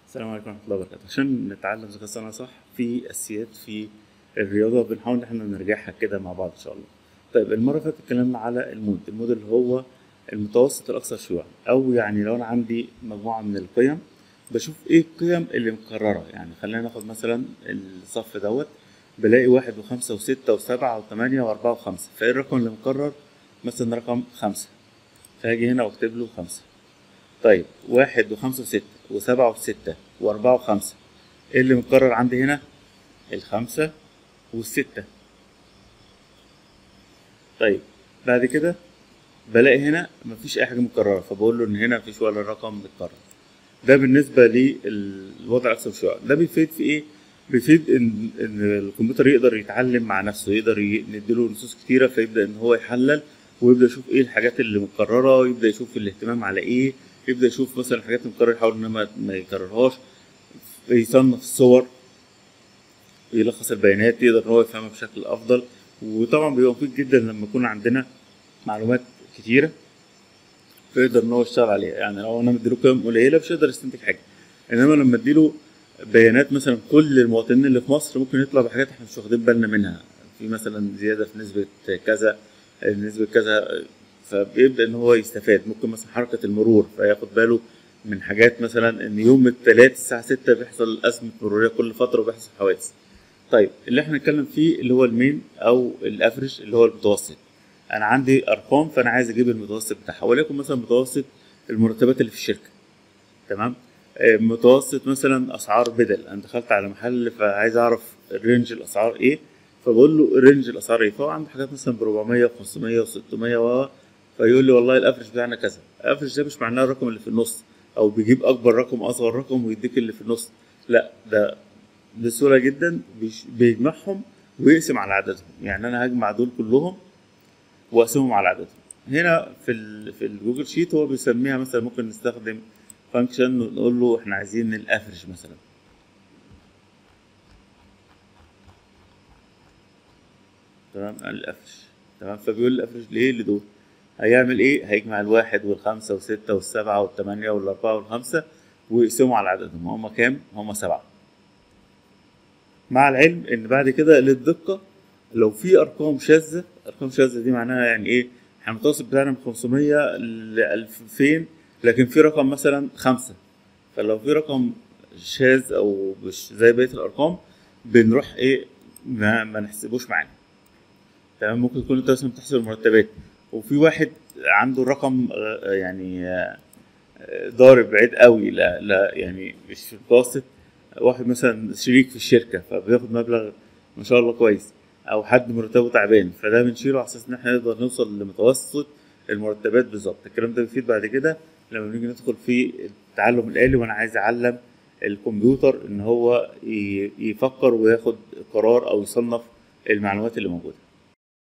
السلام عليكم ورحمة الله وبركاته عشان نتعلم ذكاء اصطناعي صح في أساسيات في الرياضة بنحاول إن احنا نرجعها كده مع بعض إن شاء الله طيب المرة اللي فاتت اتكلمنا على المود المود اللي هو المتوسط الأكثر شيوعا أو يعني لو أنا عندي مجموعة من القيم بشوف إيه القيم اللي مكررة يعني خلينا ناخد مثلا الصف دوت بلاقي واحد وخمسة وستة وسبعة وثمانية وأربعة وخمسة فإيه الرقم اللي مكرر مثلا رقم خمسة فهاجي هنا واكتب له خمسة طيب واحد وخمسة وستة وسبعة وستة وأربعة وخمسة إيه اللي متكرر عندي هنا؟ الخمسة والستة طيب بعد كده بلاقي هنا مفيش أي حاجة متكررة فبقول له إن هنا مفيش ولا رقم متكرر ده بالنسبة للوضع الأكثر شيوعا ده بيفيد في إيه؟ بيفيد إن إن الكمبيوتر يقدر يتعلم مع نفسه يقدر ي- نديله نصوص كتيرة فيبدأ إن هو يحلل ويبدأ يشوف إيه الحاجات اللي متكررة ويبدأ يشوف الاهتمام على إيه يبدأ يشوف مثلا الحاجات المكررة يحاول إن ما ما يكررهاش يصنف الصور يلخص البيانات يقدر ان هو يفهمها بشكل افضل وطبعا بيبقى مفيد جدا لما يكون عندنا معلومات كتيره فيقدر ان هو يشتغل عليها يعني لو انا مديله قيم قليله مش هيقدر يستنتج حاجه انما لما اديله بيانات مثلا كل المواطنين اللي في مصر ممكن يطلع بحاجات احنا مش واخدين بالنا منها في مثلا زياده في نسبه كذا نسبه كذا فبيبدا ان هو يستفاد ممكن مثلا حركه المرور فياخد باله من حاجات مثلا ان يوم الثلاث الساعه 6 بيحصل ازمه مروريه كل فتره وبيحصل حوادث طيب اللي احنا نتكلم فيه اللي هو المين او الافرج اللي هو المتوسط انا عندي ارقام فانا عايز اجيب المتوسط بتاعها وليكن مثلا متوسط المرتبات اللي في الشركه تمام آه، متوسط مثلا اسعار بدل انا دخلت على محل فعايز اعرف رينج الاسعار ايه فبقول له رينج الاسعار ايه فهو عنده حاجات مثلا ب 400 و500 و600 و فيقول لي والله الافرج بتاعنا كذا الافرج ده مش معناه الرقم اللي في النص او بيجيب اكبر رقم اصغر رقم ويديك اللي في النص لا ده بسهوله جدا بيش- بيجمعهم ويقسم على عددهم يعني انا هجمع دول كلهم واقسمهم على عددهم هنا في ال في الجوجل شيت هو بيسميها مثلا ممكن نستخدم فانكشن ونقول له احنا عايزين الافرج مثلا تمام الافرج تمام فبيقول الافرج ليه لدول هيعمل ايه هيجمع الواحد والخمسة والستة والسبعة والثمانية والأربعة والخمسة ويقسموا على عددهم هم كام؟ هم سبعة مع العلم ان بعد كده للدقة لو في ارقام شاذة ارقام شاذة دي معناها يعني ايه احنا المتوسط بتاعنا من 500 ل 2000 لكن في رقم مثلا خمسة فلو في رقم شاذ او مش زي بقية الارقام بنروح ايه ما, ما نحسبوش معانا تمام ممكن تكون انت مثلا بتحسب المرتبات وفي واحد عنده رقم آه، يعني آه، آه، ضارب بعيد قوي لا لا يعني مش في المتوسط واحد مثلا شريك في الشركه فبياخد مبلغ ما شاء الله كويس او حد مرتبه تعبان فده بنشيله على اساس ان احنا نقدر نوصل لمتوسط المرتبات بالظبط الكلام ده بيفيد بعد كده لما نيجي ندخل في التعلم الآلي وانا عايز اعلم الكمبيوتر ان هو ي- يفكر وياخد قرار او يصنف المعلومات اللي موجوده